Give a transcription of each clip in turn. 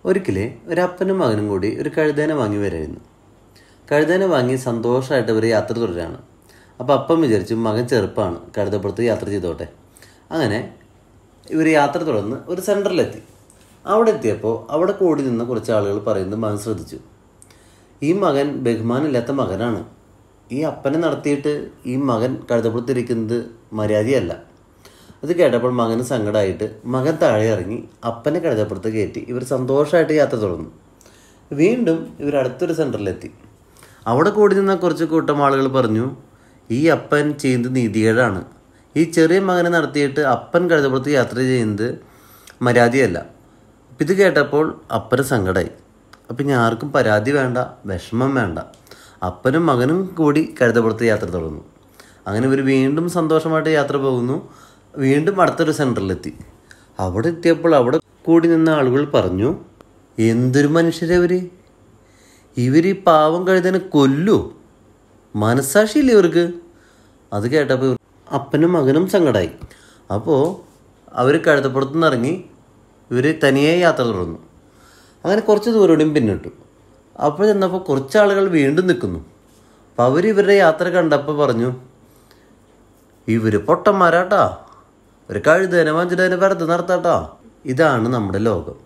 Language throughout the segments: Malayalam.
ഒരിക്കലേ ഒരു അപ്പനും മകനും കൂടി ഒരു കഴുതേനെ വാങ്ങി വരായിരുന്നു കഴുതേനെ വാങ്ങി സന്തോഷമായിട്ട് ഇവർ യാത്ര തുടരുകയാണ് അപ്പോൾ അപ്പം വിചാരിച്ചു മകൻ ചെറുപ്പമാണ് കഴുതപ്പുറത്ത് യാത്ര ചെയ്തോട്ടെ അങ്ങനെ ഇവർ യാത്ര തുടർന്ന് ഒരു സെൻറ്ററിലെത്തി അവിടെ എത്തിയപ്പോൾ അവിടെ കൂടി നിന്ന കുറച്ച് ആളുകൾ പറയുന്നത് മകൻ ശ്രദ്ധിച്ചു ഈ മകൻ ബഹുമാനമില്ലാത്ത മകനാണ് ഈ അപ്പനെ നടത്തിയിട്ട് ഈ മകൻ കഴുതപ്പുറത്തിരിക്കുന്നത് മര്യാദയല്ല അത് കേട്ടപ്പോൾ മകന് സങ്കടമായിട്ട് മകൻ താഴെ ഇറങ്ങി അപ്പനെ കഴുതപ്പുറത്ത് കയറ്റി ഇവർ സന്തോഷമായിട്ട് യാത്ര തുടർന്നു വീണ്ടും ഇവർ അടുത്തൊരു സെൻറ്ററിലെത്തി അവിടെ കൂടി നിന്ന കുറച്ച് കൂട്ടം ആളുകൾ പറഞ്ഞു ഈ അപ്പൻ ചെയ്യുന്നത് നീതികേടാണ് ഈ ചെറിയ മകനെ നടത്തിയിട്ട് അപ്പൻ കഴുതപ്പുറത്ത് യാത്ര ചെയ്യുന്നത് മര്യാദയല്ല അപ്പം ഇത് കേട്ടപ്പോൾ അപ്പന് സങ്കടമായി അപ്പം ഇനി ആർക്കും പരാതി വേണ്ട വിഷമം വേണ്ട അപ്പനും മകനും കൂടി കഴുതപ്പുറത്ത് യാത്ര തുടർന്നു അങ്ങനെ ഇവർ വീണ്ടും സന്തോഷമായിട്ട് യാത്ര പോകുന്നു വീണ്ടും അടുത്തൊരു സെൻറ്ററിലെത്തി അവിടെ എത്തിയപ്പോൾ അവിടെ കൂടി നിന്ന ആളുകൾ പറഞ്ഞു എന്തൊരു മനുഷ്യരെ ഇവർ ഇവർ ഈ പാവം കഴുതനെ കൊല്ലൂ മനസാക്ഷിയില്ലേ ഇവർക്ക് അത് കേട്ടപ്പോൾ ഇവർ- അപ്പനും മകനും സങ്കടമായി അപ്പോൾ അവർ കഴുതപ്പുറത്തു നിന്ന് ഇറങ്ങി ഇവർ തനിയെ യാത്ര തുടർന്നു അങ്ങനെ കുറച്ച് ദൂരോടെയും പിന്നിട്ടു അപ്പോൾ ചെന്നപ്പോൾ കുറച്ച് ആളുകൾ വീണ്ടും നിൽക്കുന്നു അപ്പോൾ അവർ ഇവരുടെ യാത്ര കണ്ടപ്പോൾ പറഞ്ഞു ഇവർ പൊട്ടന്മാരാട്ടാ ഒരു കഴുതേനെ വഞ്ചിടേനെ വെറുതെ നടത്താട്ടാ ഇതാണ് നമ്മുടെ ലോകം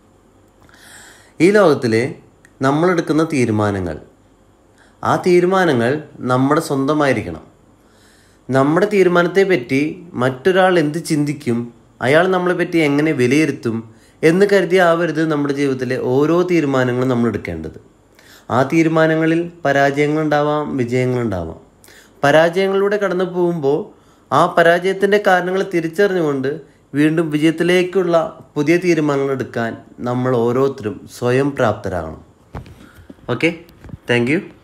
ഈ ലോകത്തിലെ നമ്മളെടുക്കുന്ന തീരുമാനങ്ങൾ ആ തീരുമാനങ്ങൾ നമ്മുടെ സ്വന്തമായിരിക്കണം നമ്മുടെ തീരുമാനത്തെ പറ്റി മറ്റൊരാൾ എന്ത് ചിന്തിക്കും അയാൾ നമ്മളെ പറ്റി എങ്ങനെ വിലയിരുത്തും എന്ന് കരുതി ആവരുത് നമ്മുടെ ജീവിതത്തിലെ ഓരോ തീരുമാനങ്ങളും നമ്മൾ എടുക്കേണ്ടത് ആ തീരുമാനങ്ങളിൽ പരാജയങ്ങളുണ്ടാവാം വിജയങ്ങളുണ്ടാവാം പരാജയങ്ങളിലൂടെ കടന്നു പോകുമ്പോൾ ആ പരാജയത്തിൻ്റെ കാരണങ്ങൾ തിരിച്ചറിഞ്ഞുകൊണ്ട് വീണ്ടും വിജയത്തിലേക്കുള്ള പുതിയ തീരുമാനങ്ങൾ എടുക്കാൻ നമ്മൾ ഓരോരുത്തരും സ്വയം പ്രാപ്തരാകണം ഓക്കെ താങ്ക് യു